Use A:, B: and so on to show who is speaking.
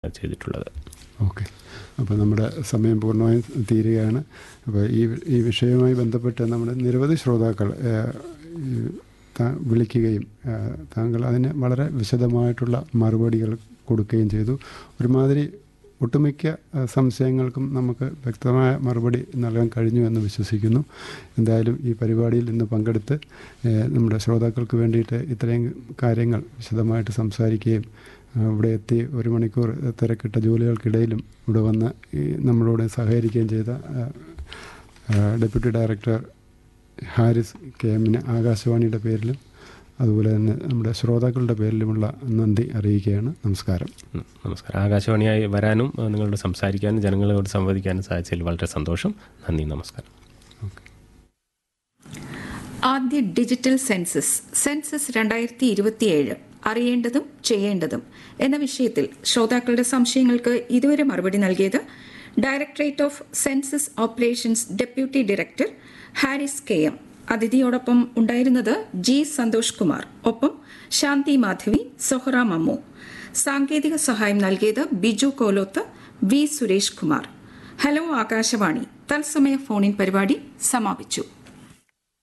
A: ചെയ്തിട്ടുള്ളത്
B: ഓക്കെ അപ്പോൾ നമ്മുടെ സമയം പൂർണ്ണമായും തീരുകയാണ് അപ്പോൾ ഈ ഈ വിഷയവുമായി ബന്ധപ്പെട്ട് നമ്മുടെ നിരവധി ശ്രോതാക്കൾ ഏഹ്, ഈ താ- വിളിക്കുകയും ഏഹ്, താങ്കൾ അതിന് വളരെ വിശദമായിട്ടുള്ള മറുപടികൾ കൊടുക്കുകയും ചെയ്തു ഒരുമാതിരി ഒട്ടുമിക്ക ഏഹ്, സംശയങ്ങൾക്കും നമുക്ക് വ്യക്തമായ മറുപടി നൽകാൻ കഴിഞ്ഞു എന്ന് വിശ്വസിക്കുന്നു എന്തായാലും ഈ പരിപാടിയിൽ ഇന്ന് പങ്കെടുത്ത് ഏഹ്, നമ്മുടെ ശ്രോതാക്കൾക്ക് വേണ്ടിയിട്ട് ഇത്രയും കാര്യങ്ങൾ വിശദമായിട്ട് സംസാരിക്കുകയും ആ, ഇവിടെ എത്തി ഒരു മണിക്കൂർ തിരക്കിട്ട ജോലികൾക്കിടയിലും ഇവിടെ വന്ന് ഈ നമ്മളോട് സഹകരിക്കുകയും ചെയ്ത ആ, ആ, ഡെപ്യൂട്ടി ഡയറക്ടർ ഹാരിസ് കെ എമ്മിന് ആകാശവാണിയുടെ പേരിലും അതുപോലെ തന്നെ നമ്മുടെ ശ്രോതാക്കളുടെ പേരിലുമുള്ള നന്ദി അറിയിക്കുകയാണ് നമസ്കാരം
A: ഉം, നമസ്കാരം ആകാശവാണിയായി വരാനും ഏഹ്, നിങ്ങളോട് സംസാരിക്കാനും ജനങ്ങളോട് സംവദിക്കാനും സാധിച്ചതിൽ വളരെ സന്തോഷം നന്ദി നമസ്കാരം
C: ആദ്യ ഡിജിറ്റൽ സെൻസസ് സെൻസസ് രണ്ടായിരത്തി ഇരുപത്തിയേഴ് അറിയേണ്ടതും ചെയ്യേണ്ടതും എന്ന വിഷയത്തിൽ ശ്രോതാക്കളുടെ സംശയങ്ങൾക്ക് ഇതുവരെ മറുപടി നൽകിയത് directorate of census operations deputy director Haris K M അതിഥിയോടൊപ്പം ഉണ്ടായിരുന്നത് ജി സന്തോഷ് കുമാർ ഒപ്പം ശാന്തി മാധവി സൊഹറ മമ്മു സാങ്കേതിക സഹായം നൽകിയത് ബിജു കോലോത്ത് വി സുരേഷ് കുമാർ ഹലോ ആകാശവാണി തത്സമയ ഫോണിൻ പരിപാടി സമാപിച്ചു